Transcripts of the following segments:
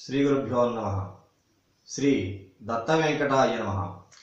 శ్రీ గురుభ్యో నమ శ్రీ దత్త వెంకటాయ నమ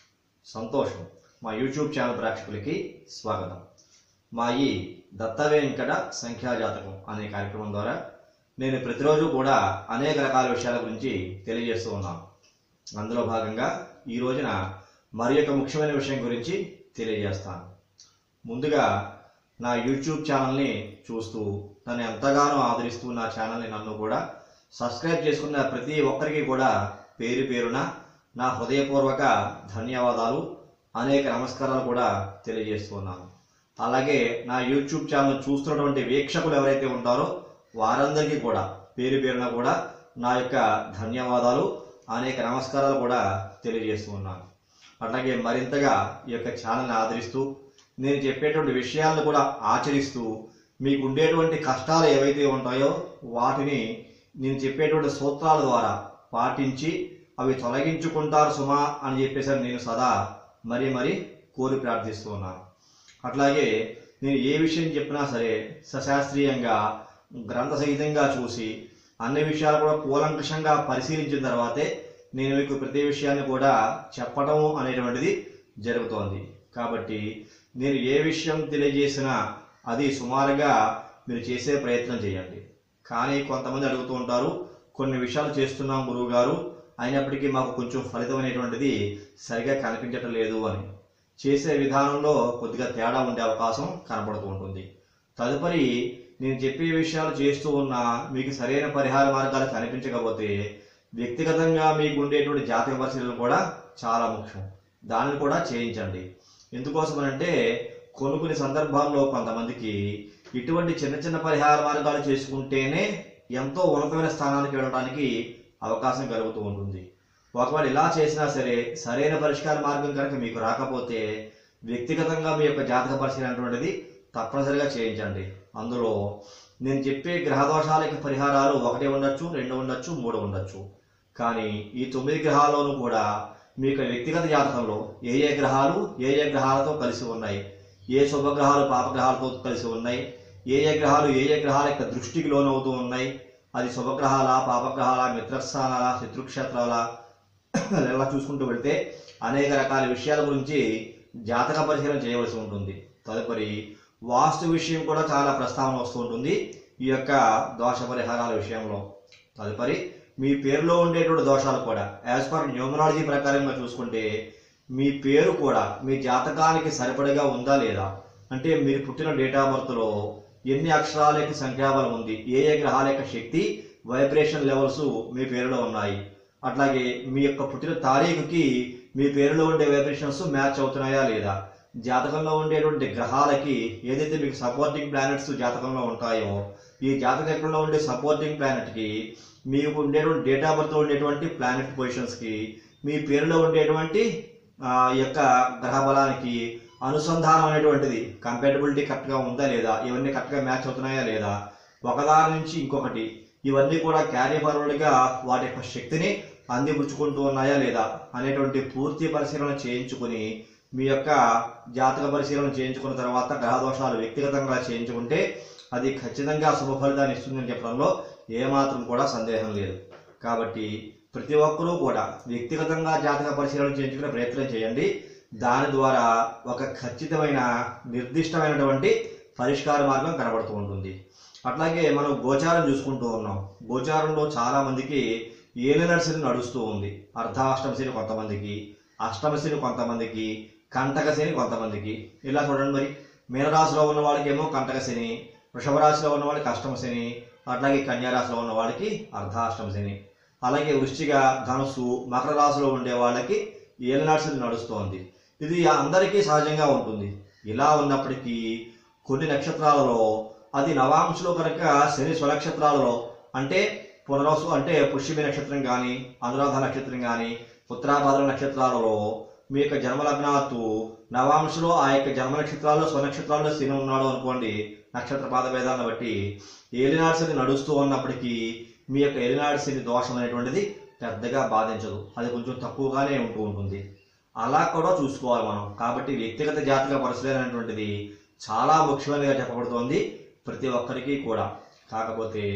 సంతోషం మా యూట్యూబ్ ఛానల్ ప్రేక్షకులకి స్వాగతం మా ఈ దత్త వెంకట సంఖ్యాజాతకం అనే కార్యక్రమం ద్వారా నేను ప్రతిరోజు కూడా అనేక రకాల విషయాల గురించి తెలియజేస్తూ ఉన్నాను అందులో భాగంగా ఈ రోజున మరి యొక్క ముఖ్యమైన విషయం గురించి తెలియజేస్తాను ముందుగా నా యూట్యూబ్ ఛానల్ని చూస్తూ నన్ను ఎంతగానో ఆదరిస్తూ నా ఛానల్ని నన్ను కూడా సబ్స్క్రైబ్ చేసుకున్న ప్రతి ఒక్కరికి కూడా పేరు పేరున నా హృదయపూర్వక ధన్యవాదాలు అనేక నమస్కారాలు కూడా తెలియజేస్తున్నాను అలాగే నా యూట్యూబ్ ఛానల్ చూస్తున్నటువంటి వీక్షకులు ఎవరైతే ఉంటారో వారందరికీ కూడా పేరు పేరున కూడా నా యొక్క ధన్యవాదాలు అనేక నమస్కారాలు కూడా తెలియజేస్తూ ఉన్నాను అట్లాగే మరింతగా ఈ యొక్క ఛానల్ని ఆదరిస్తూ నేను చెప్పేటువంటి విషయాలను కూడా ఆచరిస్తూ మీకు ఉండేటువంటి కష్టాలు ఏవైతే ఉంటాయో వాటిని నేను చెప్పేటువంటి సూత్రాల ద్వారా పాటించి అవి తొలగించుకుంటారు సుమా అని చెప్పేసి నేను సదా మరీ మరీ కోరి ప్రార్థిస్తూ ఉన్నాను అట్లాగే నేను ఏ విషయం చెప్పినా సరే సశాస్త్రీయంగా గ్రంథ సహితంగా చూసి అన్ని విషయాలు కూడా కూలంకషంగా పరిశీలించిన తర్వాతే నేను మీకు ప్రతి విషయాన్ని కూడా చెప్పడం అనేటువంటిది జరుగుతోంది కాబట్టి నేను ఏ విషయం తెలియజేసినా అది సుమారుగా మీరు చేసే ప్రయత్నం చేయండి కానీ కొంతమంది అడుగుతూ ఉంటారు కొన్ని విషయాలు చేస్తున్నాం గురువు గారు అయినప్పటికీ మాకు కొంచెం ఫలితం అనేటువంటిది సరిగా కనిపించటం లేదు అని చేసే విధానంలో కొద్దిగా తేడా ఉండే అవకాశం కనపడుతూ ఉంటుంది తదుపరి నేను చెప్పే విషయాలు చేస్తూ ఉన్నా మీకు సరైన పరిహార మార్గాలు కనిపించకపోతే వ్యక్తిగతంగా మీకు ఉండేటువంటి జాతక పరిశీలన కూడా చాలా ముఖ్యం దానిని కూడా చేయించండి ఎందుకోసం అంటే కొన్ని కొన్ని సందర్భాల్లో కొంతమందికి ఇటువంటి చిన్న చిన్న పరిహార మార్గాలు చేసుకుంటేనే ఎంతో ఉన్నతమైన స్థానానికి వెళ్ళడానికి అవకాశం కలుగుతూ ఉంటుంది ఒకవేళ ఇలా చేసినా సరే సరైన పరిష్కార మార్గం కనుక మీకు రాకపోతే వ్యక్తిగతంగా మీ యొక్క జాతక పరిశీలన అటువంటిది తప్పనిసరిగా చేయించండి అందులో నేను చెప్పే గ్రహదోషాల యొక్క పరిహారాలు ఒకటి ఉండొచ్చు రెండు ఉండొచ్చు మూడు ఉండొచ్చు కానీ ఈ తొమ్మిది గ్రహాల్లోనూ కూడా మీ యొక్క వ్యక్తిగత జాతకంలో ఏ ఏ గ్రహాలు ఏ ఏ గ్రహాలతో కలిసి ఉన్నాయి ఏ శుభగ్రహాలు పాపగ్రహాలతో కలిసి ఉన్నాయి ఏ ఏ గ్రహాలు ఏ ఏ గ్రహాల యొక్క దృష్టికి లోనవుతూ ఉన్నాయి అది శుభగ్రహాల పాపగ్రహాల మిత్రస్థానాల శత్రుక్షేత్రాల ఇలా చూసుకుంటూ వెళ్తే అనేక రకాల విషయాల గురించి జాతక పరిశీలన చేయవలసి ఉంటుంది తదుపరి వాస్తు విషయం కూడా చాలా ప్రస్తావన వస్తూ ఉంటుంది ఈ యొక్క దోష పరిహారాల విషయంలో తదుపరి మీ పేరులో ఉండేటువంటి దోషాలు కూడా యాజ్ పర్ న్యూమరాలజీ ప్రకారంగా చూసుకుంటే మీ పేరు కూడా మీ జాతకానికి సరిపడగా ఉందా లేదా అంటే మీరు పుట్టిన డేట్ ఆఫ్ బర్త్లో ఎన్ని అక్షరాల యొక్క సంఖ్యాబలం ఉంది ఏ ఏ గ్రహాల యొక్క శక్తి వైబ్రేషన్ లెవెల్స్ మీ పేరులో ఉన్నాయి అట్లాగే మీ యొక్క పుట్టిన తారీఖుకి మీ పేరులో ఉండే వైబ్రేషన్స్ మ్యాచ్ అవుతున్నాయా లేదా జాతకంలో ఉండేటువంటి గ్రహాలకి ఏదైతే మీకు సపోర్టింగ్ ప్లానెట్స్ జాతకంలో ఉంటాయో ఈ జాతక చక్రంలో ఉండే సపోర్టింగ్ ప్లానెట్కి మీకు ఉండేటువంటి డేట్ ఆఫ్ బర్త్లో ఉండేటువంటి ప్లానెట్ పొజిషన్స్కి మీ పేరులో ఉండేటువంటి ఆ యొక్క గ్రహ బలానికి అనుసంధానం అనేటువంటిది కంపాటబిలిటీ కరెక్ట్గా ఉందా లేదా ఇవన్నీ కరెక్ట్గా మ్యాచ్ అవుతున్నాయా లేదా ఒకదాని నుంచి ఇంకొకటి ఇవన్నీ కూడా క్యారీ ఫార్వర్డ్గా వాటి యొక్క శక్తిని అందిపుచ్చుకుంటూ ఉన్నాయా లేదా అనేటువంటి పూర్తి పరిశీలన చేయించుకుని మీ యొక్క జాతక పరిశీలన చేయించుకున్న తర్వాత గ్రహదోషాలు వ్యక్తిగతంగా చేయించుకుంటే అది ఖచ్చితంగా శుభ ఫలితాన్ని ఇస్తుందని చెప్పడంలో ఏమాత్రం కూడా సందేహం లేదు కాబట్టి ప్రతి ఒక్కరూ కూడా వ్యక్తిగతంగా జాతక పరిశీలన చేయించుకునే ప్రయత్నం చేయండి దాని ద్వారా ఒక ఖచ్చితమైన నిర్దిష్టమైనటువంటి పరిష్కార మార్గం కనబడుతూ ఉంటుంది అట్లాగే మనం గోచారం చూసుకుంటూ ఉన్నాం గోచారంలో చాలా మందికి ఏలినర్శని నడుస్తూ ఉంది అర్ధాష్టమ శని కొంతమందికి అష్టమ శని కొంతమందికి కంటక శని కొంతమందికి ఇలా చూడండి మరి మీనరాశిలో ఉన్న వాళ్ళకి ఏమో కంటక శని వృషభ రాశిలో ఉన్న వాళ్ళకి అష్టమ శని అట్లాగే కన్యా రాశిలో ఉన్న వాళ్ళకి అర్ధాష్టమ శని అలాగే వృశ్చిక ధనుసు మకర రాశిలో ఉండే వాళ్ళకి ఏలినాడ్సని నడుస్తోంది ఇది అందరికీ సహజంగా ఉంటుంది ఇలా ఉన్నప్పటికీ కొన్ని నక్షత్రాలలో అది నవాంశలో కనుక శని స్వనక్షత్రాలలో అంటే పునరసు అంటే పుష్యమి నక్షత్రం కానీ అనురాధ నక్షత్రం కానీ ఉత్తరాభాద్ర నక్షత్రాలలో మీ యొక్క జన్మలగ్నాత్తు నవాంశలో ఆ యొక్క జన్మ నక్షత్రాల్లో స్వనక్షత్రాల్లో శని ఉన్నాడు అనుకోండి నక్షత్ర పాద భేదాలను బట్టి ఏలినాడ్సని నడుస్తూ ఉన్నప్పటికీ మీ యొక్క ఏలినాడ్సని దోషం అనేటువంటిది పెద్దగా బాధించదు అది కొంచెం తక్కువగానే ఉంటూ ఉంటుంది అలా కూడా చూసుకోవాలి మనం కాబట్టి వ్యక్తిగత జాతక పరిశీలన అనేటువంటిది చాలా ముఖ్యమైనదిగా చెప్పబడుతోంది ప్రతి ఒక్కరికి కూడా కాకపోతే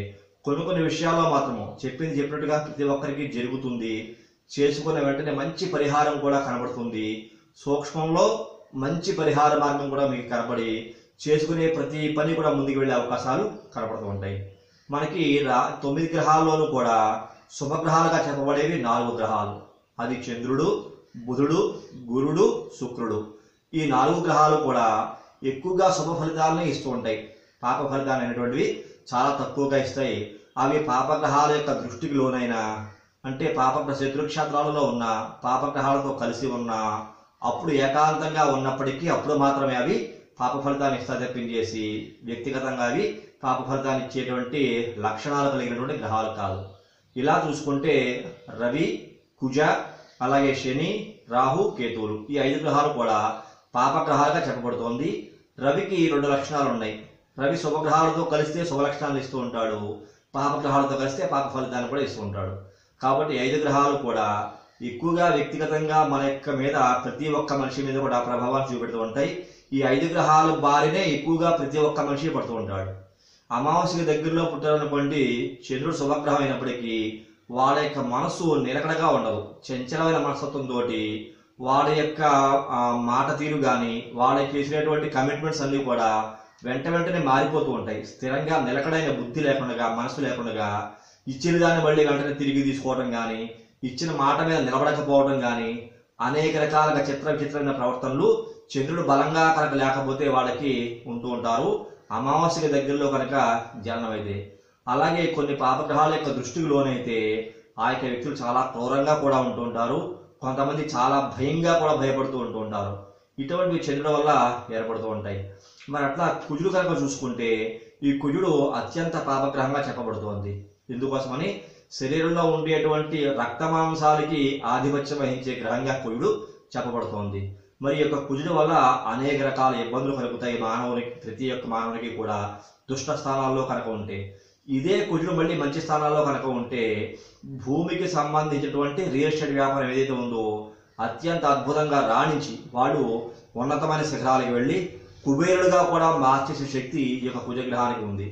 కొన్ని కొన్ని విషయాల్లో మాత్రము చెప్పింది చెప్పినట్టుగా ప్రతి ఒక్కరికి జరుగుతుంది చేసుకున్న వెంటనే మంచి పరిహారం కూడా కనబడుతుంది సూక్ష్మంలో మంచి పరిహార మార్గం కూడా మీకు కనబడి చేసుకునే ప్రతి పని కూడా ముందుకు వెళ్ళే అవకాశాలు కనబడుతూ ఉంటాయి మనకి రా తొమ్మిది గ్రహాల్లోనూ కూడా శుభగ్రహాలుగా చెప్పబడేవి నాలుగు గ్రహాలు అది చంద్రుడు బుధుడు గురుడు శుక్రుడు ఈ నాలుగు గ్రహాలు కూడా ఎక్కువగా శుభ ఫలితాలను ఇస్తూ ఉంటాయి పాప ఫలితాలు అనేటువంటివి చాలా తక్కువగా ఇస్తాయి అవి పాపగ్రహాల యొక్క దృష్టికి లోనైనా అంటే పాపగ్రహ శత్రుక్షేత్రాలలో ఉన్న పాపగ్రహాలతో కలిసి ఉన్న అప్పుడు ఏకాంతంగా ఉన్నప్పటికీ అప్పుడు మాత్రమే అవి పాప ఫలితాన్ని ఇస్తా తప్పించేసి వ్యక్తిగతంగా అవి పాప ఫలితాన్ని ఇచ్చేటువంటి లక్షణాలు కలిగినటువంటి గ్రహాలు కాదు ఇలా చూసుకుంటే రవి కుజ అలాగే శని రాహు కేతువులు ఈ ఐదు గ్రహాలు కూడా పాపగ్రహాలుగా చెప్పబడుతోంది రవికి రెండు లక్షణాలు ఉన్నాయి రవి శుభగ్రహాలతో కలిస్తే శుభ లక్షణాలు ఇస్తూ ఉంటాడు పాపగ్రహాలతో కలిస్తే పాప ఫలితాన్ని కూడా ఇస్తూ ఉంటాడు కాబట్టి ఐదు గ్రహాలు కూడా ఎక్కువగా వ్యక్తిగతంగా మన యొక్క మీద ప్రతి ఒక్క మనిషి మీద కూడా ప్రభావాన్ని చూపెడుతూ ఉంటాయి ఈ ఐదు గ్రహాల బారినే ఎక్కువగా ప్రతి ఒక్క మనిషి పడుతూ ఉంటాడు అమావాస్యకి దగ్గరలో పుట్టారనుకోండి చంద్రుడు శుభగ్రహం అయినప్పటికీ వాళ్ళ యొక్క మనసు నిలకడగా ఉండదు చంచలమైన మనస్తత్వంతో వాళ్ళ యొక్క ఆ, మాట తీరు కానీ వాళ్ళకి చేసినటువంటి కమిట్మెంట్స్ అన్ని కూడా వెంట వెంటనే మారిపోతూ ఉంటాయి స్థిరంగా నిలకడైన బుద్ధి లేకుండా మనసు లేకుండా ఇచ్చిన దాన్ని మళ్ళీ వెంటనే తిరిగి తీసుకోవడం కానీ ఇచ్చిన మాట మీద నిలబడకపోవడం కానీ అనేక రకాలుగా చిత్ర విచిత్రమైన ప్రవర్తనలు చంద్రుడు బలంగా కనుక లేకపోతే వాళ్ళకి ఉంటూ ఉంటారు అమావాస్యకి దగ్గరలో కనుక జననమైతే అలాగే కొన్ని పాపగ్రహాల యొక్క దృష్టికి లోనైతే ఆ యొక్క వ్యక్తులు చాలా క్రూరంగా కూడా ఉంటూ ఉంటారు కొంతమంది చాలా భయంగా కూడా భయపడుతూ ఉంటూ ఉంటారు ఇటువంటివి చంద్రుడు వల్ల ఏర్పడుతూ ఉంటాయి మరి అట్లా కుజుడు కనుక చూసుకుంటే ఈ కుజుడు అత్యంత పాపగ్రహంగా చెప్పబడుతోంది ఎందుకోసమని శరీరంలో ఉండేటువంటి రక్త మాంసాలకి ఆధిపత్యం వహించే గ్రహంగా కుజుడు చెప్పబడుతోంది మరి ఈ యొక్క కుజుడు వల్ల అనేక రకాల ఇబ్బందులు కలుగుతాయి మానవునికి ప్రతి ఒక్క మానవునికి కూడా దుష్ట స్థానాల్లో కనుక ఉంటే ఇదే కుజుడు మళ్ళీ మంచి స్థానాల్లో కనుక ఉంటే భూమికి సంబంధించినటువంటి రియల్ ఎస్టేట్ వ్యాపారం ఏదైతే ఉందో అత్యంత అద్భుతంగా రాణించి వాడు ఉన్నతమైన శిఖరాలకు వెళ్ళి కుబేరుడుగా కూడా మార్చేసే శక్తి ఈ యొక్క కుజగ్రహానికి ఉంది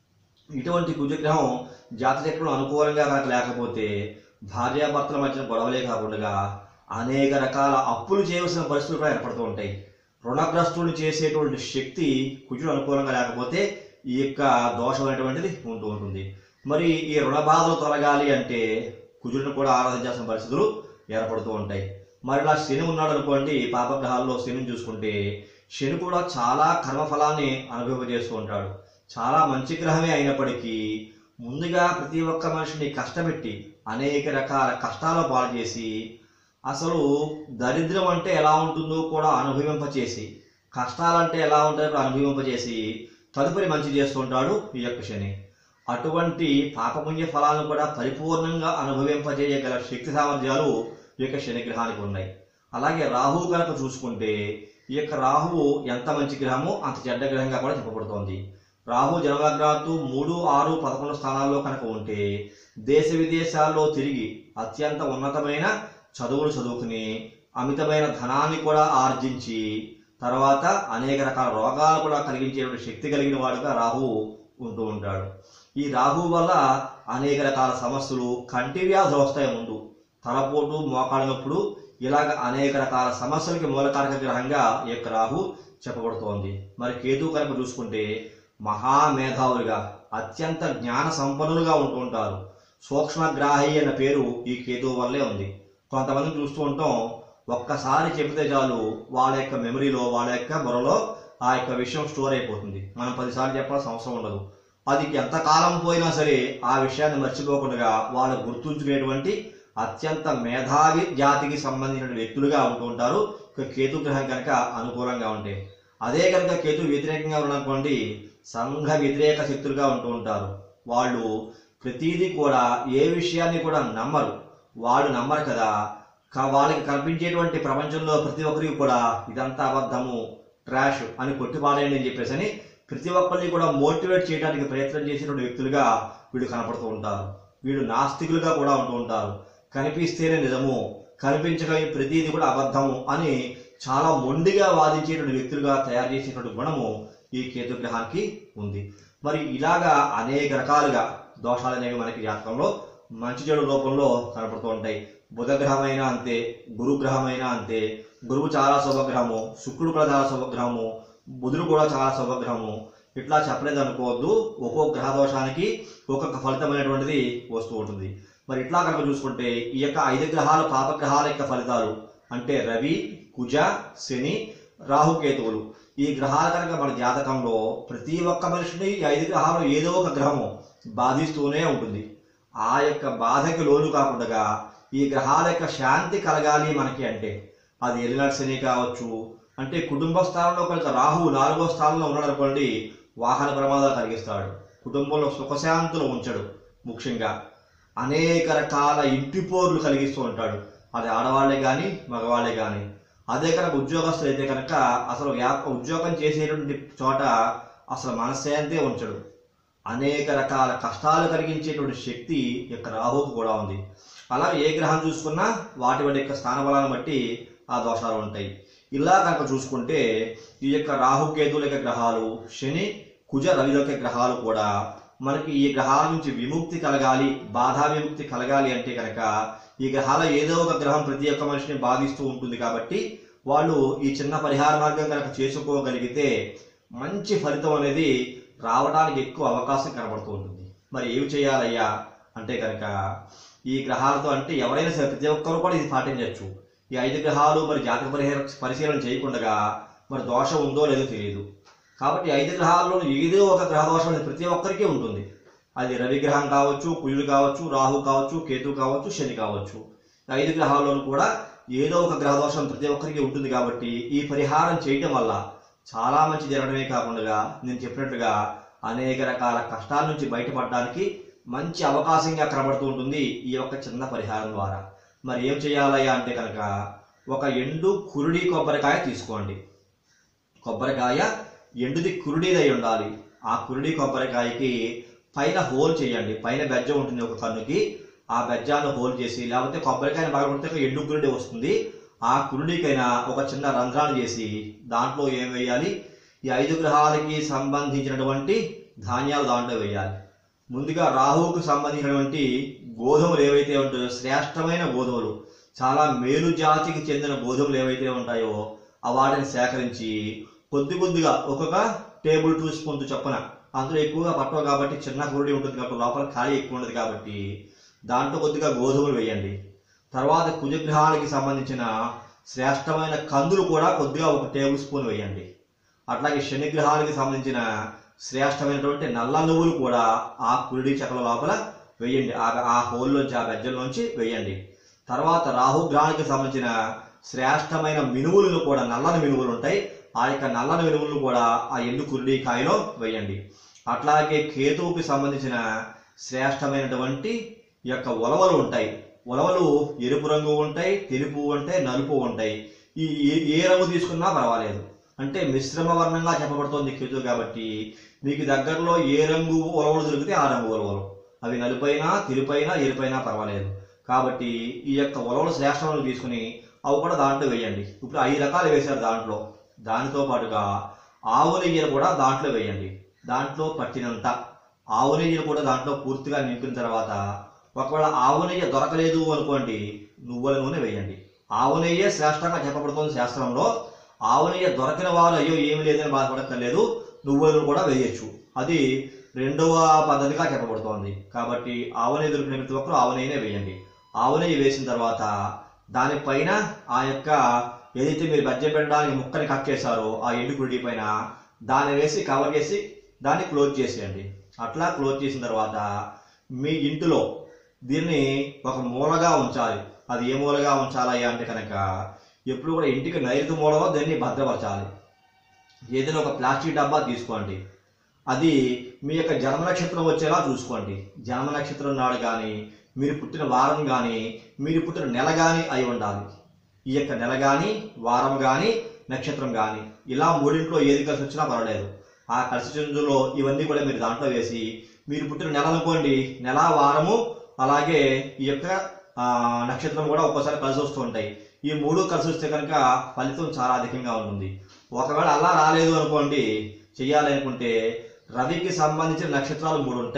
ఇటువంటి కుజగ్రహం జాతచక్రంలో అనుకూలంగా కనుక లేకపోతే భార్యాభర్తల మధ్య గొడవలే కాకుండా అనేక రకాల అప్పులు చేయవలసిన పరిస్థితులు కూడా ఏర్పడుతూ ఉంటాయి రుణగ్రస్తులు చేసేటువంటి శక్తి కుజుడు అనుకూలంగా లేకపోతే ఈ యొక్క దోషం అనేటువంటిది ఉంటూ ఉంటుంది మరి ఈ రుణ బాధలు తొలగాలి అంటే కుజుడిని కూడా ఆరాధించాల్సిన పరిస్థితులు ఏర్పడుతూ ఉంటాయి మరి ఇలా శని ఉన్నాడు అనుకోండి పాపగ్రహాల్లో శని చూసుకుంటే శని కూడా చాలా కర్మఫలాన్ని అనుభవింపజేస్తూ ఉంటాడు చాలా మంచి గ్రహమే అయినప్పటికీ ముందుగా ప్రతి ఒక్క మనిషిని కష్టపెట్టి అనేక రకాల కష్టాలు పాలు చేసి అసలు దరిద్రం అంటే ఎలా ఉంటుందో కూడా అనుభవింపచేసి కష్టాలంటే ఎలా ఉంటుందో కూడా అనుభవింపచేసి తదుపరి మంచి చేస్తుంటాడు ఈ యొక్క శని అటువంటి పాపపుణ్య ఫలాలను కూడా పరిపూర్ణంగా అనుభవింపజేయగల శక్తి సామర్థ్యాలు ఈ యొక్క శని గ్రహానికి ఉన్నాయి అలాగే రాహువు కనుక చూసుకుంటే ఈ యొక్క రాహువు ఎంత మంచి గ్రహమో అంత చెడ్డ గ్రహంగా కూడా చెప్పబడుతోంది రాహు జన్మగ్రహాలు మూడు ఆరు పదకొండు స్థానాల్లో కనుక ఉంటే దేశ విదేశాల్లో తిరిగి అత్యంత ఉన్నతమైన చదువులు చదువుకుని అమితమైన ధనాన్ని కూడా ఆర్జించి తర్వాత అనేక రకాల రోగాలు కూడా కలిగించేటువంటి శక్తి కలిగిన వాడుగా రాహు ఉంటూ ఉంటాడు ఈ రాహు వల్ల అనేక రకాల సమస్యలు కంటి వ్యాధులు వస్తాయి ముందు తలపోటు మోకాళ్ళ నొప్పులు ఇలాగ అనేక రకాల సమస్యలకి మూలకారక గ్రహంగా ఈ యొక్క రాహు చెప్పబడుతోంది మరి కేతు కనుక చూసుకుంటే మహామేధావులుగా అత్యంత జ్ఞాన సంపన్నులుగా ఉంటూ ఉంటారు సూక్ష్మగ్రాహి అన్న పేరు ఈ కేతువు వల్లే ఉంది కొంతమంది చూస్తూ ఉంటాం ఒక్కసారి చెబితే చాలు వాళ్ళ యొక్క మెమరీలో వాళ్ళ యొక్క బుర్రలో ఆ యొక్క విషయం స్టోర్ అయిపోతుంది మనం పదిసార్లు చెప్పాల్సిన అవసరం ఉండదు అది ఎంత కాలం పోయినా సరే ఆ విషయాన్ని మర్చిపోకుండా వాళ్ళు గుర్తుంచుకునేటువంటి అత్యంత మేధావి జాతికి సంబంధించిన వ్యక్తులుగా ఉంటూ ఉంటారు ఇక కేతు గ్రహం కనుక అనుకూలంగా ఉంటే అదే కనుక కేతు వ్యతిరేకంగా ఉన్నటువంటి సంఘ వ్యతిరేక శక్తులుగా ఉంటూ ఉంటారు వాళ్ళు ప్రతిదీ కూడా ఏ విషయాన్ని కూడా నమ్మరు వాళ్ళు నమ్మరు కదా కా- వాళ్ళకి కనిపించేటువంటి ప్రపంచంలో ప్రతి ఒక్కరికి కూడా ఇదంతా అబద్ధము ట్రాష్ అని కొట్టిపాడేయండి అని చెప్పేసి అని ప్రతి ఒక్కరిని కూడా మోటివేట్ చేయడానికి ప్రయత్నం చేసినటువంటి వ్యక్తులుగా వీళ్ళు కనపడుతూ ఉంటారు వీళ్ళు నాస్తికులుగా కూడా ఉంటూ ఉంటారు కనిపిస్తేనే నిజము కనిపించక ప్రతిదీ కూడా అబద్ధము అని చాలా మొండిగా వాదించేటువంటి వ్యక్తులుగా తయారు చేసేటువంటి గుణము ఈ కేతు గ్రహానికి ఉంది మరి ఇలాగా అనేక రకాలుగా దోషాలు అనేవి మనకి జాతకంలో మంచి చెడు రూపంలో కనపడుతూ ఉంటాయి బుధ గ్రహమైనా అంతే గురు గ్రహమైనా అంతే గురువు చాలా శుభగ్రహము శుక్రుడు కూడా చాలా శుభగ్రహము బుధుడు కూడా చాలా శుభగ్రహము ఇట్లా చెప్పలేదు అనుకోవద్దు ఒక్కొక్క గ్రహ దోషానికి ఒక్కొక్క ఫలితం అనేటువంటిది వస్తూ ఉంటుంది మరి ఇట్లా కనుక చూసుకుంటే ఈ యొక్క ఐదు గ్రహాలు పాపగ్రహాల యొక్క ఫలితాలు అంటే రవి కుజ శని రాహుకేతువులు ఈ గ్రహాలు కనుక మన జాతకంలో ప్రతి ఒక్క మనిషిని ఈ ఐదు గ్రహాలు ఏదో ఒక గ్రహము బాధిస్తూనే ఉంటుంది ఆ యొక్క బాధకి లోను కాకుండా ఈ గ్రహాల యొక్క శాంతి కలగాలి మనకి అంటే అది ఎలినట్ శని కావచ్చు అంటే కుటుంబ స్థానంలో కనుక రాహు నాలుగో స్థానంలో ఉన్నాడు అనుకోండి వాహన ప్రమాదాలు కలిగిస్తాడు కుటుంబంలో సుఖశాంతులు ఉంచడు ముఖ్యంగా అనేక రకాల ఇంటి పోర్లు కలిగిస్తూ ఉంటాడు అది ఆడవాళ్లే కానీ మగవాళ్లే కానీ అదే కనుక ఉద్యోగస్తులు అయితే కనుక అసలు వ్యాప ఉద్యోగం చేసేటువంటి చోట అసలు మనశ్శాంతే ఉంచడు అనేక రకాల కష్టాలు కలిగించేటువంటి శక్తి ఈ యొక్క రాహుకు కూడా ఉంది అలా ఏ గ్రహం చూసుకున్నా వాటి వాటి యొక్క స్థానబలాన్ని బట్టి ఆ దోషాలు ఉంటాయి ఇలా కనుక చూసుకుంటే ఈ యొక్క రాహుకేతుల యొక్క గ్రహాలు శని కుజ రవి యొక్క గ్రహాలు కూడా మనకి ఈ గ్రహాల నుంచి విముక్తి కలగాలి బాధా విముక్తి కలగాలి అంటే కనుక ఈ గ్రహాల ఏదో ఒక గ్రహం ప్రతి ఒక్క మనిషిని బాధిస్తూ ఉంటుంది కాబట్టి వాళ్ళు ఈ చిన్న పరిహార మార్గం కనుక చేసుకోగలిగితే మంచి ఫలితం అనేది రావడానికి ఎక్కువ అవకాశం కనబడుతూ ఉంటుంది మరి ఏమి చేయాలయ్యా అంటే కనుక ఈ గ్రహాలతో అంటే ఎవరైనా సరే ప్రతి ఒక్కరు కూడా ఇది పాటించవచ్చు ఈ ఐదు గ్రహాలు మరి జాతక పరిహార పరిశీలన చేయకుండా మరి దోషం ఉందో లేదో తెలియదు కాబట్టి ఈ ఐదు గ్రహాల్లో ఏదో ఒక గ్రహ దోషం అనేది ప్రతి ఒక్కరికి ఉంటుంది అది రవి గ్రహం కావచ్చు కుజుడు కావచ్చు రాహు కావచ్చు కేతు కావచ్చు శని కావచ్చు ఈ ఐదు గ్రహాల్లోనూ కూడా ఏదో ఒక గ్రహ దోషం ప్రతి ఒక్కరికి ఉంటుంది కాబట్టి ఈ పరిహారం చేయటం వల్ల చాలా మంచి జరగడమే కాకుండా నేను చెప్పినట్లుగా అనేక రకాల కష్టాల నుంచి బయటపడడానికి మంచి అవకాశంగా కనబడుతూ ఉంటుంది ఈ యొక్క చిన్న పరిహారం ద్వారా మరి ఏం చేయాలయ్యా అంటే కనుక ఒక ఎండు కురుడి కొబ్బరికాయ తీసుకోండి కొబ్బరికాయ ఎండుది కురుడిదై ఉండాలి ఆ కురుడి కొబ్బరికాయకి పైన హోల్ చేయండి పైన బెజ్జ ఉంటుంది ఒక కన్నుకి ఆ బెజ్జాన్ని హోల్ చేసి లేకపోతే కొబ్బరికాయని బాగా కొడితే ఒక ఎండు కురుడి వస్తుంది ఆ కురుడికైనా ఒక చిన్న రంధ్రాన్ని చేసి దాంట్లో ఏం వేయాలి ఈ ఐదు గ్రహాలకి సంబంధించినటువంటి ధాన్యాలు దాంట్లో వేయాలి ముందుగా రాహువుకు సంబంధించినటువంటి గోధుమలు ఏవైతే ఉంటాయో శ్రేష్టమైన గోధుమలు చాలా మేలు జాతికి చెందిన గోధుమలు ఏవైతే ఉంటాయో ఆ వాటిని సేకరించి కొద్ది కొద్దిగా ఒక్కొక్క టేబుల్ టూ స్పూన్ చొప్పున అందులో ఎక్కువగా పట్టవు కాబట్టి చిన్న కురుడి ఉంటుంది కాబట్టి లోపల ఖాళీ ఎక్కువ ఉండదు కాబట్టి దాంట్లో కొద్దిగా గోధుమలు వేయండి తర్వాత కుజగ్రహానికి సంబంధించిన శ్రేష్టమైన కందులు కూడా కొద్దిగా ఒక టేబుల్ స్పూన్ వేయండి అట్లాగే శని గ్రహానికి సంబంధించిన శ్రేష్టమైనటువంటి నల్ల నువ్వులు కూడా ఆ కురుడి చెక్కల లోపల వేయండి ఆ ఆ హోల్లోంచి ఆ బెజ్జల్లోంచి వేయండి తర్వాత రాహు గ్రహానికి సంబంధించిన శ్రేష్టమైన మినువులను కూడా నల్లని మినువులు ఉంటాయి ఆ యొక్క నల్లని మినువులను కూడా ఆ ఎండు కురుడి కాయలో వేయండి అట్లాగే కేతువుకి సంబంధించిన శ్రేష్టమైనటువంటి ఈ యొక్క ఉలవలు ఉంటాయి ఉలవలు ఎరుపు రంగు ఉంటాయి తెలుపు ఉంటాయి నలుపు ఉంటాయి ఈ ఏ- ఏ రంగు తీసుకున్నా పర్వాలేదు అంటే మిశ్రమ వర్ణంగా చెప్పబడుతోంది కేతు కాబట్టి మీకు దగ్గరలో ఏ రంగు ఉలవలు దొరికితే ఆ రంగు ఉలవలు అవి నలుపైనా తెలుపైనా ఎరుపైనా పర్వాలేదు కాబట్టి ఈ యొక్క ఉలవలు శ్రేష్టములు తీసుకుని అవి కూడా దాంట్లో వేయండి ఇప్పుడు ఐదు రకాలు వేశారు దాంట్లో దానితో పాటుగా ఆవు నెయ్యిని కూడా దాంట్లో వేయండి దాంట్లో పట్టినంత ఆవు నెయ్యిని కూడా దాంట్లో పూర్తిగా నింపిన తర్వాత ఒకవేళ ఆవు నెయ్యి దొరకలేదు అనుకోండి నువ్వుల నూనె వేయండి ఆవు నెయ్యే శ్రేష్టంగా చెప్పబడుతుంది శాస్త్రంలో ఆవు నెయ్యి దొరకిన వారు అయ్యో ఏమి లేదని బాధపడక్కర్లేదు నువ్వుల నూనె కూడా వేయచ్చు అది రెండవ పద్ధతిగా చెప్పబడుతోంది కాబట్టి ఆవు నెయ్యి దొరికిన ప్రతి ఒక్కరు ఆవు నెయ్యినే వేయండి ఆవు నెయ్యి వేసిన తర్వాత దానిపైన ఆ యొక్క ఏదైతే మీరు బజ్జ పెట్టడానికి ముక్కని కట్ చేశారో ఆ ఎండు కుడి పైన దాన్ని వేసి కవర్ చేసి దాన్ని క్లోజ్ చేసేయండి అట్లా క్లోజ్ చేసిన తర్వాత మీ ఇంటిలో దీన్ని ఒక మూలగా ఉంచాలి అది ఏ మూలగా ఉంచాలి అంటే కనుక ఎప్పుడు కూడా ఇంటికి నైరుతి మూలలో దాన్ని భద్రపరచాలి ఏదైనా ఒక ప్లాస్టిక్ డబ్బా తీసుకోండి అది మీ యొక్క జన్మ నక్షత్రం వచ్చేలా చూసుకోండి జన్మ నక్షత్రం నాడు కానీ మీరు పుట్టిన వారం కానీ మీరు పుట్టిన నెల కానీ అయి ఉండాలి ఈ యొక్క నెల కానీ వారం కానీ నక్షత్రం కానీ ఇలా మూడింట్లో ఏది కలిసి వచ్చినా పర్వాలేదు ఆ కలిసి చెందులో ఇవన్నీ కూడా మీరు దాంట్లో వేసి మీరు పుట్టిన నెల అనుకోండి నెల వారము అలాగే ఈ యొక్క ఆ, నక్షత్రం కూడా ఒక్కోసారి కలిసి వస్తూ ఉంటాయి ఈ మూడు కలిసి వస్తే కనుక ఫలితం చాలా అధికంగా ఉంటుంది ఒకవేళ అలా రాలేదు అనుకోండి చెయ్యాలి అనుకుంటే రవికి సంబంధించిన నక్షత్రాలు మూడు ఉంటాయి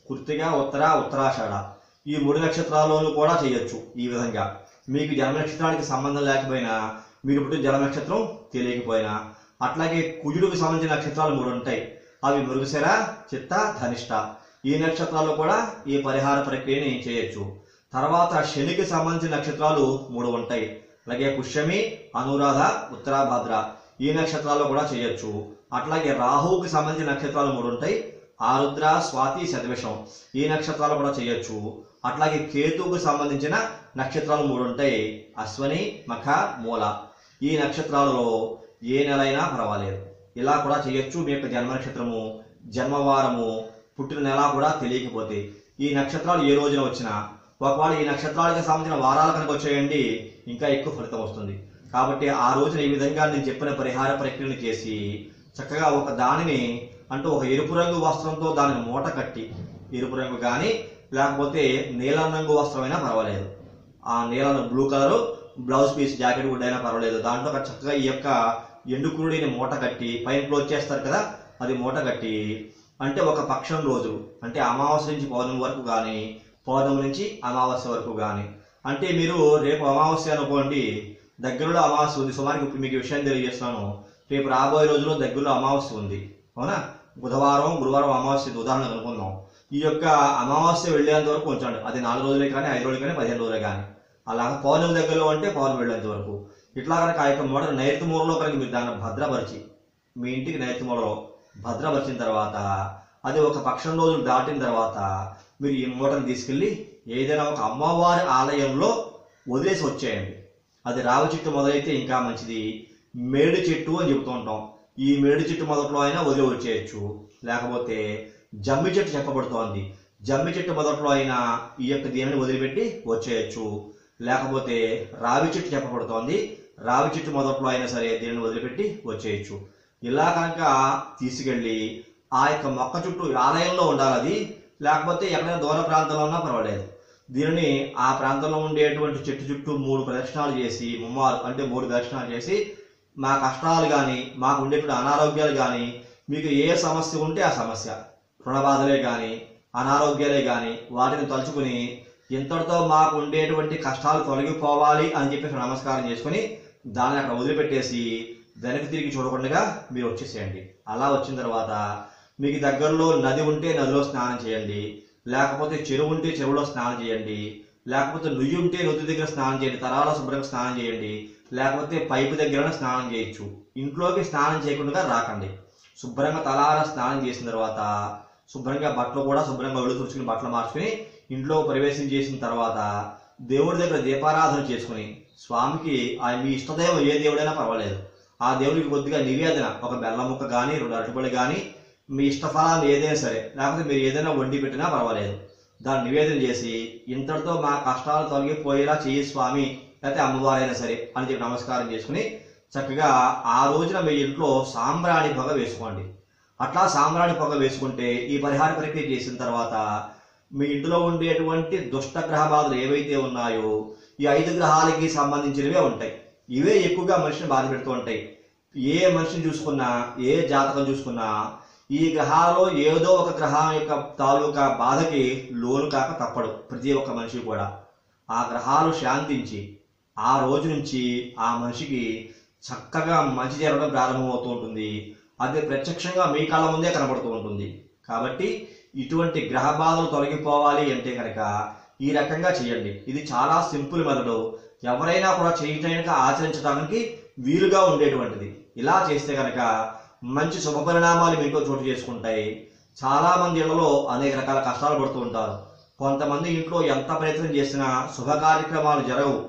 కృత్తిక ఉత్తర ఉత్తరాషాఢ ఈ మూడు నక్షత్రాల్లోనూ కూడా చేయొచ్చు ఈ విధంగా మీకు జన్మ నక్షత్రానికి సంబంధం లేకపోయినా మీరు పుట్టిన జన్మ నక్షత్రం తెలియకపోయినా అట్లాగే కుజుడికి సంబంధించిన నక్షత్రాలు మూడు ఉంటాయి అవి మృగశిర చిత్త ధనిష్ట ఈ నక్షత్రాల్లో కూడా ఈ పరిహార ప్రక్రియని చేయొచ్చు తర్వాత శనికి సంబంధించిన నక్షత్రాలు మూడు ఉంటాయి అలాగే పుష్యమి అనురాధ ఉత్తరాభద్ర ఈ నక్షత్రాల్లో కూడా చేయొచ్చు అట్లాగే రాహువుకి సంబంధించిన నక్షత్రాలు మూడు ఉంటాయి ఆరుద్ర స్వాతి శతవిషం ఈ నక్షత్రాలు కూడా చేయొచ్చు అట్లాగే కేతువుకు సంబంధించిన నక్షత్రాలు మూడు ఉంటాయి అశ్వని మఖ మూల ఈ నక్షత్రాలలో ఏ నెలైనా పర్వాలేదు ఇలా కూడా చేయొచ్చు మీ యొక్క జన్మ నక్షత్రము జన్మవారము పుట్టిన నెల కూడా తెలియకపోతే ఈ నక్షత్రాలు ఏ రోజున వచ్చినా ఒకవేళ ఈ నక్షత్రాలకు సంబంధించిన వారాలు కనుక వచ్చేయండి ఇంకా ఎక్కువ ఫలితం వస్తుంది కాబట్టి ఆ రోజున ఈ విధంగా నేను చెప్పిన పరిహార ప్రక్రియను చేసి చక్కగా ఒక దానిని అంటూ ఒక ఎరుపు రంగు వస్త్రంతో దానిని మూట కట్టి ఎరుపు రంగు కానీ లేకపోతే నీలం రంగు వస్త్రమైనా పర్వాలేదు ఆ నీలం blue colour blouse piece jacket కూడా అయినా పర్వాలేదు దాంట్లో ఒక చక్కగా ఈ యొక్క ఎండుకురుడిని మూట కట్టి పైన క్లోజ్ చేస్తారు కదా అది మూట కట్టి అంటే ఒక పక్షం రోజు అంటే అమావాస్య నుంచి పౌర్ణమి వరకు కానీ పౌర్ణమి నుంచి అమావాస్య వరకు కానీ అంటే మీరు రేపు అమావాస్య అనుకోండి దగ్గరలో అమావాస్య ఉంది సుమారుకి ఇప్పుడు మీకు ఈ విషయం తెలియజేస్తున్నాను రేపు రాబోయే రోజుల్లో దగ్గరలో అమావాస్య ఉంది అవునా బుధవారం గురువారం అమావాస్య ఉంది, ఉదాహరణ అనుకుందాం ఈ యొక్క అమావాస్య వెళ్ళేంత వరకు ఉంచండి అది నాలుగు రోజులే కానీ ఐదు రోజులు కానీ పదిహేను రోజులే కానీ అలాగ పౌర్ణమి దగ్గరలో అంటే పౌర్ణమి వెళ్ళేంత వరకు ఇట్లా కనుక ఆ యొక్క మూడ నైరుతి మూలలో కనుక మీరు దాన్ని భద్రపరిచి మీ ఇంటికి నైరుతి మూలలో భద్రపరిచిన తర్వాత అది ఒక పక్షం రోజులు దాటిన తర్వాత మీరు ఈ మూటను తీసుకెళ్ళి ఏదైనా ఒక అమ్మవారి ఆలయంలో వదిలేసి వచ్చేయండి అది రావి చెట్టు మొదలైతే ఇంకా మంచిది మేడి చెట్టు అని చెబుతూ ఉంటాం ఈ మేడి చెట్టు మొదట్లో అయినా వదిలి వచ్చేయచ్చు లేకపోతే జమ్మి చెట్టు చెప్పబడుతోంది జమ్మి చెట్టు మొదట్లో అయినా ఈ యొక్క దీనిని వదిలిపెట్టి వచ్చేయచ్చు లేకపోతే రావి చెట్టు చెప్పబడుతోంది రావి చెట్టు మొదట్లో అయినా సరే దీనిని వదిలిపెట్టి వచ్చేయచ్చు ఇలా కనుక తీసుకెళ్ళి ఆ యొక్క మొక్క చుట్టూ ఆలయంలో ఉండాలి అది లేకపోతే ఎక్కడైనా దూర ప్రాంతంలో ఉన్నా పర్వాలేదు దీనిని ఆ ప్రాంతంలో ఉండేటువంటి చెట్టు చుట్టూ మూడు ప్రదక్షిణాలు చేసి ముమ్మారు అంటే మూడు ప్రదక్షిణాలు చేసి మా కష్టాలు కానీ మాకు ఉండేటువంటి అనారోగ్యాలు కానీ మీకు ఏ సమస్య ఉంటే ఆ సమస్య రుణబాధలే కానీ అనారోగ్యాలే కానీ వాటిని తలుచుకుని ఇంతటితో మాకు ఉండేటువంటి కష్టాలు తొలగిపోవాలి అని చెప్పేసి నమస్కారం చేసుకుని దాన్ని అక్కడ వదిలిపెట్టేసి వెనక్కి తిరిగి చూడకుండా మీరు వచ్చేసేయండి అలా వచ్చిన తర్వాత మీకు దగ్గరలో నది ఉంటే నదిలో స్నానం చేయండి లేకపోతే చెరువు ఉంటే చెరువులో స్నానం చేయండి లేకపోతే నుయ్యి ఉంటే నువ్వు దగ్గర స్నానం చేయండి తరాల శుభ్రంగా స్నానం చేయండి లేకపోతే పైపు దగ్గర స్నానం చేయొచ్చు ఇంట్లోకి స్నానం చేయకుండా రాకండి శుభ్రంగా తలార స్నానం చేసిన తర్వాత శుభ్రంగా బట్టలు కూడా శుభ్రంగా ఒళ్ళు తుడుచుకుని బట్టలు మార్చుకుని ఇంట్లో ప్రవేశం చేసిన తర్వాత దేవుడి దగ్గర దీపారాధన చేసుకుని స్వామికి ఆ మీ ఇష్టదైవం ఏ దేవుడైనా పర్వాలేదు ఆ దేవుడికి కొద్దిగా నివేదన ఒక బెల్లం ముక్క కానీ రెండు అరటిపళ్ళు కానీ మీ ఇష్టఫలాన్ని ఏదైనా సరే లేకపోతే మీరు ఏదైనా వండి పెట్టినా పర్వాలేదు దాన్ని నివేదన చేసి ఇంతటితో మా కష్టాలు తొలగిపోయేలా చెయ్యి స్వామి లేకపోతే అమ్మవారైనా సరే అని చెప్పి నమస్కారం చేసుకుని చక్కగా ఆ రోజున మీ ఇంట్లో సాంబ్రాణి పొగ వేసుకోండి అట్లా సాంబ్రాణి పొగ వేసుకుంటే ఈ పరిహార ప్రక్రియ చేసిన తర్వాత మీ ఇంట్లో ఉండేటువంటి దుష్ట గ్రహ బాధలు ఏవైతే ఉన్నాయో ఈ ఐదు గ్రహాలకి సంబంధించినవే ఉంటాయి ఇవే ఎక్కువగా మనిషిని బాధ పెడుతూ ఉంటాయి ఏ మనిషిని చూసుకున్నా ఏ జాతకం చూసుకున్నా ఈ గ్రహాలలో ఏదో ఒక గ్రహం యొక్క తాలూకా బాధకి లోను కాక తప్పడు ప్రతి ఒక్క మనిషి కూడా ఆ గ్రహాలు శాంతించి ఆ రోజు నుంచి ఆ మనిషికి చక్కగా మంచి జరగడం ప్రారంభమవుతూ ఉంటుంది అది ప్రత్యక్షంగా మీ కళ్ళ ముందే కనబడుతూ ఉంటుంది కాబట్టి ఇటువంటి గ్రహ బాధలు తొలగిపోవాలి అంటే కనుక ఈ రకంగా చేయండి ఇది చాలా సింపుల్ మెథడ్ ఎవరైనా కూడా చేయటానికి ఆచరించడానికి వీలుగా ఉండేటువంటిది ఇలా చేస్తే కనుక మంచి శుభ పరిణామాలు మీకు చోటు చేసుకుంటాయి చాలా మంది ఇళ్లలో అనేక రకాల కష్టాలు పడుతూ ఉంటారు కొంతమంది ఇంట్లో ఎంత ప్రయత్నం చేసినా శుభ కార్యక్రమాలు జరగవు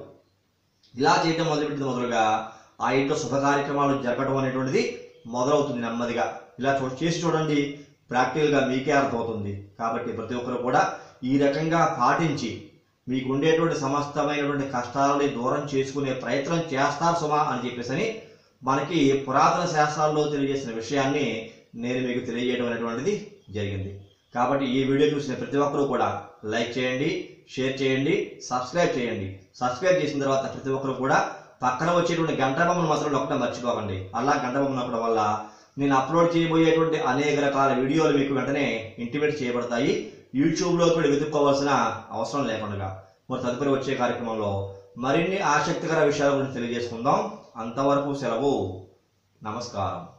ఇలా చేయటం మొదలుపెట్టింది మొదలుగా ఆ ఇంట్లో శుభ కార్యక్రమాలు జరగడం అనేటువంటిది మొదలవుతుంది నెమ్మదిగా ఇలా చూ చేసి చూడండి ప్రాక్టికల్గా మీకే అర్థమవుతుంది కాబట్టి ప్రతి ఒక్కరు కూడా ఈ రకంగా పాటించి మీకు ఉండేటువంటి సమస్తమైనటువంటి కష్టాలని దూరం చేసుకునే ప్రయత్నం చేస్తారు సుమా అని చెప్పేసి అని మనకి పురాతన శాస్త్రాల్లో తెలియజేసిన విషయాన్ని నేను మీకు తెలియజేయడం అనేటువంటిది జరిగింది కాబట్టి ఈ వీడియో చూసిన ప్రతి ఒక్కరూ కూడా లైక్ చేయండి షేర్ చేయండి సబ్స్క్రైబ్ చేయండి సబ్స్క్రైబ్ చేసిన తర్వాత ప్రతి ఒక్కరు కూడా పక్కన వచ్చేటువంటి గంట బొమ్మను మాత్రం నొక్కడం మర్చిపోకండి అలా గంట బొమ్మ నొక్కడం వల్ల నేను అప్లోడ్ చేయబోయేటువంటి అనేక రకాల వీడియోలు మీకు వెంటనే ఇంటిమేట్ చేయబడతాయి యూట్యూబ్లో కూడా వెతుక్కోవాల్సిన అవసరం లేకుండా మరి తదుపరి వచ్చే కార్యక్రమంలో మరిన్ని ఆసక్తికర విషయాల గురించి తెలియజేసుకుందాం అంతవరకు సెలవు నమస్కారం